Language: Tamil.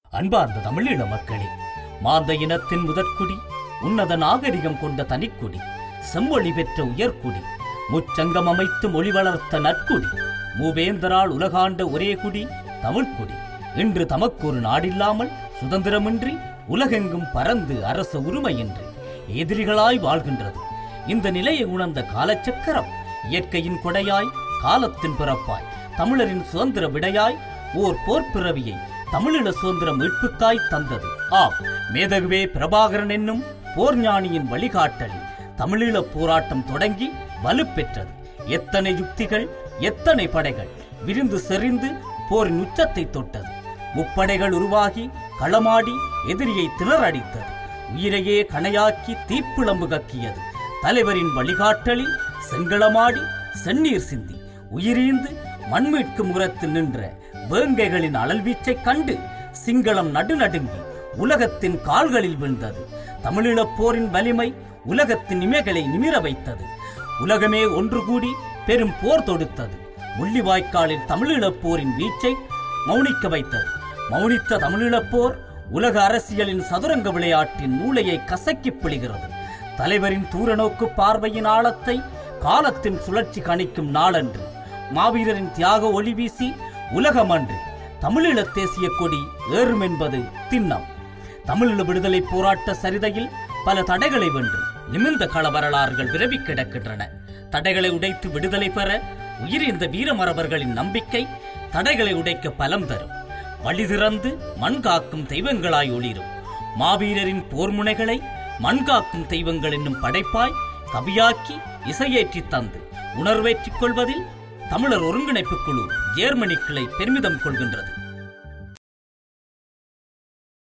அன்பார்ந்த தமிழீழ மக்களே மாந்த இனத்தின் முதற்குடி உன்னத நாகரிகம் கொண்ட தனிக்குடி செம்மொழி பெற்ற உயர்குடி முச்சங்கம் அமைத்து மொழி வளர்த்த நற்குடி மூவேந்தரால் உலகாண்ட ஒரே குடி தமிழ்க்குடி இன்று தமக்கொரு நாடில்லாமல் சுதந்திரமின்றி உலகெங்கும் பறந்து அரச உரிமையின்றி எதிரிகளாய் வாழ்கின்றது இந்த நிலையை உணர்ந்த காலச்சக்கரம் இயற்கையின் கொடையாய் காலத்தின் பிறப்பாய் தமிழரின் சுதந்திர விடையாய் ஓர் போர்ப்பிறவியை தமிழீழ சுதந்திர மீட்புக்காய் தந்தது ஆம் மேதகுவே பிரபாகரன் என்னும் போர்ஞானியின் வழிகாட்டலில் தமிழீழ போராட்டம் தொடங்கி வலுப்பெற்றது எத்தனை யுக்திகள் எத்தனை படைகள் விரிந்து செறிந்து போரின் உச்சத்தை தொட்டது முப்படைகள் உருவாகி களமாடி எதிரியை திணறடித்தது உயிரையே கணையாக்கி தீப்பிழம்பு கக்கியது தலைவரின் வழிகாட்டலில் செங்களமாடி செந்நீர் சிந்தி உயிரீந்து மண்மீட்கும் முரத்தில் நின்ற வேங்கைகளின் அனல் வீச்சைக் கண்டு சிங்களம் நடுநடுங்கி உலகத்தின் கால்களில் விழுந்தது தமிழீழப் போரின் வலிமை உலகத்தின் இமைகளை நிமிர வைத்தது உலகமே ஒன்று கூடி பெரும் போர் தொடுத்தது முள்ளிவாய்க்காலில் தமிழீழப் போரின் வீச்சை மௌனிக்க வைத்தது மௌனித்த தமிழீழப் போர் உலக அரசியலின் சதுரங்க விளையாட்டின் மூளையை கசக்கிப் பிழிகிறது தலைவரின் தூரநோக்கு பார்வையின் ஆழத்தை காலத்தின் சுழற்சி கணிக்கும் நாளன்று மாவீரரின் தியாக ஒளி வீசி உலகமன்று தமிழீழ தேசிய கொடி ஏறும் என்பது திண்ணம் தமிழீழ விடுதலை போராட்ட சரிதையில் பல தடைகளை வென்று நிமிர்ந்த கள வரலாறுகள் விரவி கிடக்கின்றன தடைகளை உடைத்து விடுதலை பெற உயிரிந்த வீரமரவர்களின் நம்பிக்கை தடைகளை உடைக்க பலம் தரும் வழி திறந்து மண் காக்கும் தெய்வங்களாய் ஒளிரும் மாவீரரின் போர்முனைகளை மண்காக்கும் தெய்வங்கள் என்னும் படைப்பாய் கவியாக்கி இசையேற்றித் தந்து உணர்வேற்றிக் கொள்வதில் தமிழர் ஒருங்கிணைப்புக் குழு ஜேர்மனி கிளை பெருமிதம் கொள்கின்றது